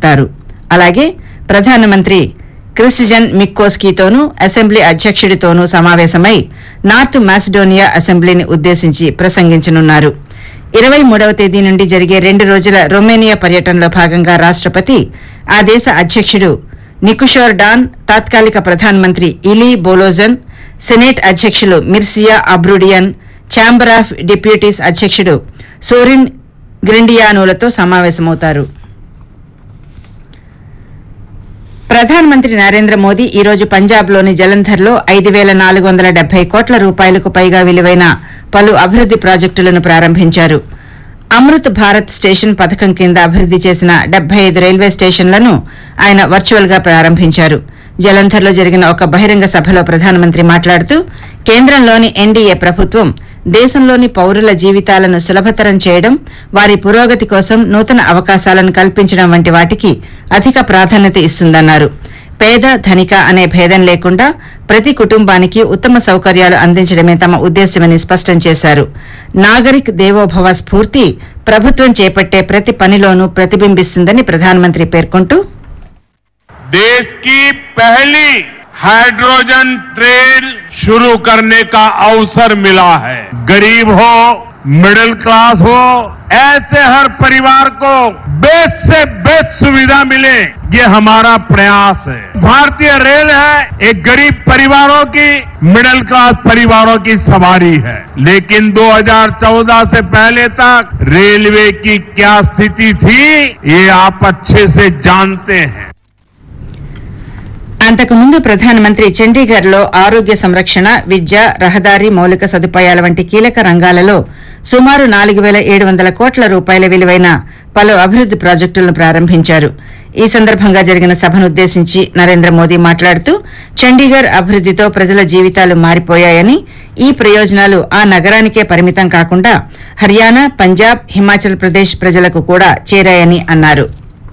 చేపడతారు అలాగే ప్రధానమంత్రి క్రిస్టిజన్ మిక్కోస్కీతోనూ అసెంబ్లీ అధ్యక్షుడితోనూ సమావేశమై నార్త్ మాసిడోనియా అసెంబ్లీని ఉద్దేశించి ప్రసంగించనున్నారు ఇరవై మూడవ తేదీ నుండి జరిగే రెండు రోజుల రొమేనియా పర్యటనలో భాగంగా రాష్ట్రపతి ఆ దేశ అధ్యక్షుడు నికుషోర్ డాన్ తాత్కాలిక ప్రధానమంత్రి ఇలీ బోలోజన్ సెనేట్ అధ్యక్షులు Mircea Abrudean chamber of deputies అధ్యక్షుడు సోరిన్ గ్రిండియానోలతో సమావేశమవుతారు ప్రధానమంత్రి నరేంద్ర మోదీ ఈ రోజు పంజాబ్లోని జలంధర్లో ఐదు వేల నాలుగు వందల డెబ్బై కోట్ల రూపాయలకు పైగా విలువైన పలు అభివృద్ది ప్రాజెక్టులను ప్రారంభించారు అమృత్ భారత్ స్టేషన్ పథకం కింద అభివృద్ది చేసిన డెబ్బై ఐదు రైల్వే స్టేషన్లను ఆయన వర్చువల్ గా ప్రారంభించారు జలంధర్లో జరిగిన ఒక బహిరంగ సభలో ప్రధానమంత్రి మాట్లాడుతూ కేంద్రంలోని ఎన్డీఏ ప్రభుత్వం దేశంలోని పౌరుల జీవితాలను సులభతరం చేయడం వారి పురోగతి కోసం నూతన అవకాశాలను కల్పించడం వంటి వాటికి అధిక ప్రాధాన్యత ఇస్తుందన్నారు పేద ధనిక అనే భేదం లేకుండా ప్రతి కుటుంబానికి ఉత్తమ సౌకర్యాలు అందించడమే తమ ఉద్దేశ్యమని స్పష్టం చేశారు నాగరిక్ దేవోభవ స్ఫూర్తి ప్రభుత్వం చేపట్టే ప్రతి పనిలోనూ ప్రతిబింబిస్తుందని ప్రధానమంత్రి పేర్కొంటూ देश की पहली हाइड्रोजन ट्रेन शुरू करने का अवसर मिला है गरीब हो मिडिल क्लास हो ऐसे हर परिवार को बेस्ट से बेस्ट सुविधा मिले ये हमारा प्रयास है भारतीय रेल है एक गरीब परिवारों की मिडिल क्लास परिवारों की सवारी है लेकिन 2014 से पहले तक रेलवे की क्या स्थिति थी ये आप अच्छे से जानते हैं అంతకుముందు ప్రధానమంత్రి చండీగఢ్లో ఆరోగ్య సంరక్షణ విద్య రహదారి మౌలిక సదుపాయాల వంటి కీలక రంగాలలో సుమారు నాలుగు వేల ఏడు వందల కోట్ల రూపాయల విలువైన పలు అభివృద్ది ప్రాజెక్టులను ప్రారంభించారు ఈ సందర్భంగా జరిగిన సభనుద్దేశించి నరేంద్ర మోదీ మాట్లాడుతూ చండీగఢ్ అభివృద్దితో ప్రజల జీవితాలు మారిపోయాయని ఈ ప్రయోజనాలు ఆ నగరానికే పరిమితం కాకుండా హర్యానా పంజాబ్ హిమాచల్ ప్రదేశ్ ప్రజలకు కూడా చేరాయని అన్నారు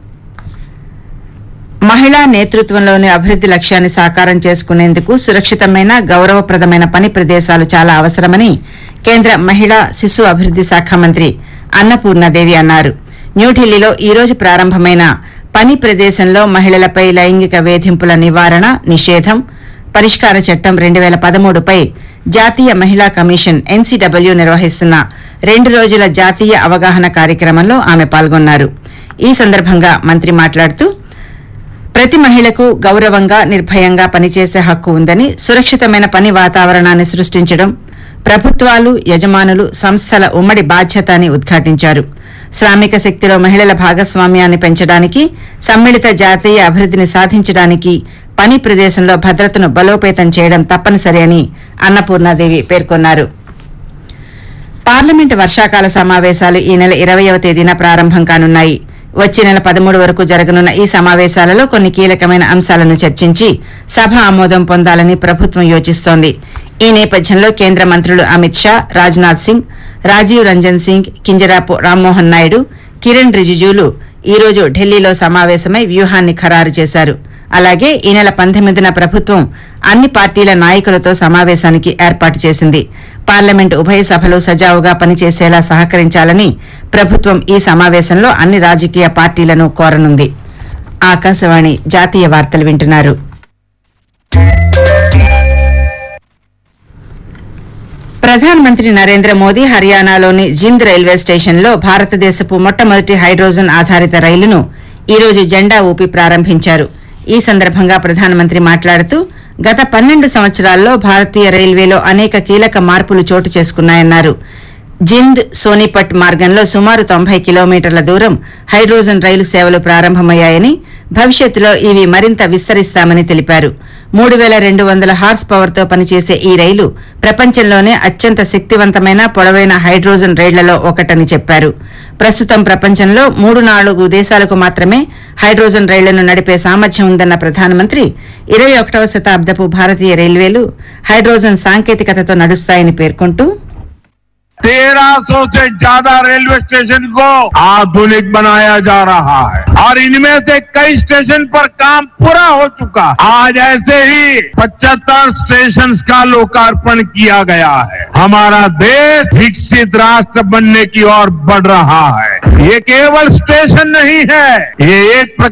మహిళా నేతృత్వంలోని అభివృద్ది లక్ష్యాన్ని సాకారం చేసుకునేందుకు సురక్షితమైన గౌరవప్రదమైన పని ప్రదేశాలు చాలా అవసరమని కేంద్ర మహిళా శిశు అభివృద్ది శాఖ మంత్రి అన్నపూర్ణాదేవి అన్నారు న్యూఢిల్లీలో ఈ రోజు ప్రారంభమైన పని ప్రదేశంలో మహిళలపై లైంగిక వేధింపుల నివారణ నిషేధం పరిష్కార చట్టం రెండు వేల పదమూడుపై జాతీయ మహిళా కమిషన్ ఎన్సీడబ్ల్యూ నిర్వహిస్తున్న రెండు రోజుల జాతీయ అవగాహన కార్యక్రమంలో ఆమె పాల్గొన్నారు ఈ సందర్భంగా మంత్రి మాట్లాడుతూ ప్రతి మహిళకు గౌరవంగా నిర్భయంగా పనిచేసే హక్కు ఉందని సురక్షితమైన పని వాతావరణాన్ని సృష్టించడం ప్రభుత్వాలు యజమానులు సంస్థల ఉమ్మడి బాధ్యత అని ఉద్ఘాటించారు శ్రామిక శక్తిలో మహిళల భాగస్వామ్యాన్ని పెంచడానికి సమ్మిళిత జాతీయ అభివృద్దిని సాధించడానికి పని ప్రదేశంలో భద్రతను బలోపేతం చేయడం తప్పనిసరి అని అన్నపూర్ణాదేవి పేర్కొన్నారు పార్లమెంటు వర్షాకాల సమావేశాలు ఈ నెల ఇరవయవ తేదీన ప్రారంభం కానున్నాయి వచ్చే నెల పదమూడు వరకు జరగనున్న ఈ సమావేశాలలో కొన్ని కీలకమైన అంశాలను చర్చించి సభ ఆమోదం పొందాలని ప్రభుత్వం యోచిస్తోంది ఈ నేపథ్యంలో కేంద్ర మంత్రులు అమిత్ షా రాజ్నాథ్ సింగ్ రాజీవ్ రంజన్ సింగ్ కింజరాపు రామ్మోహన్ నాయుడు కిరణ్ రిజిజూలు ఈ రోజు ఢిల్లీలో సమావేశమై వ్యూహాన్ని ఖరారు చేశారు అలాగే ఈ నెల పంతొమ్మిదిన ప్రభుత్వం అన్ని పార్టీల నాయకులతో సమావేశానికి ఏర్పాటు చేసింది పార్లమెంటు ఉభయ సభలు సజావుగా పనిచేసేలా సహకరించాలని ప్రభుత్వం ఈ సమావేశంలో అన్ని రాజకీయ పార్టీలను కోరనుంది ఆకాశవాణి జాతీయ వార్తలు వింటున్నారు ప్రధానమంత్రి నరేంద్ర మోదీ హర్యానాలోని జింద్ రైల్వే స్టేషన్లో భారతదేశపు మొట్టమొదటి హైడ్రోజన్ ఆధారిత రైలును ఈ రోజు జెండా ఊపి ప్రారంభించారు ఈ సందర్భంగా ప్రధానమంత్రి మాట్లాడుతూ గత పన్నెండు సంవత్సరాల్లో భారతీయ రైల్వేలో అనేక కీలక మార్పులు చోటు చేసుకున్నాయన్నారు జింద్ సోనిపట్ మార్గంలో సుమారు తొంభై కిలోమీటర్ల దూరం హైడ్రోజన్ రైలు సేవలు ప్రారంభమయ్యాయని భవిష్యత్తులో ఇవి మరింత విస్తరిస్తామని తెలిపారు మూడు వేల రెండు వందల హార్స్ పవర్ తో పనిచేసే ఈ రైలు ప్రపంచంలోనే అత్యంత శక్తివంతమైన పొడవైన హైడ్రోజన్ రైళ్లలో ఒకటని చెప్పారు ప్రస్తుతం ప్రపంచంలో మూడు నాలుగు దేశాలకు మాత్రమే హైడ్రోజన్ రైళ్లను నడిపే సామర్థ్యం ఉందన్న ప్రధానమంత్రి ఇరవై ఒకటవ శతాబ్దపు భారతీయ రైల్వేలు హైడ్రోజన్ సాంకేతికతతో నడుస్తాయని పేర్కొంటూ तेरह सौ से ज्यादा रेलवे स्टेशन को आधुनिक बनाया जा रहा है और इनमें से कई स्टेशन पर काम पूरा हो चुका है आज ऐसे ही 75 स्टेशन का लोकार्पण किया गया है हमारा देश विकसित राष्ट्र बनने की ओर बढ़ रहा है ये केवल स्टेशन नहीं है ये एक प्रकार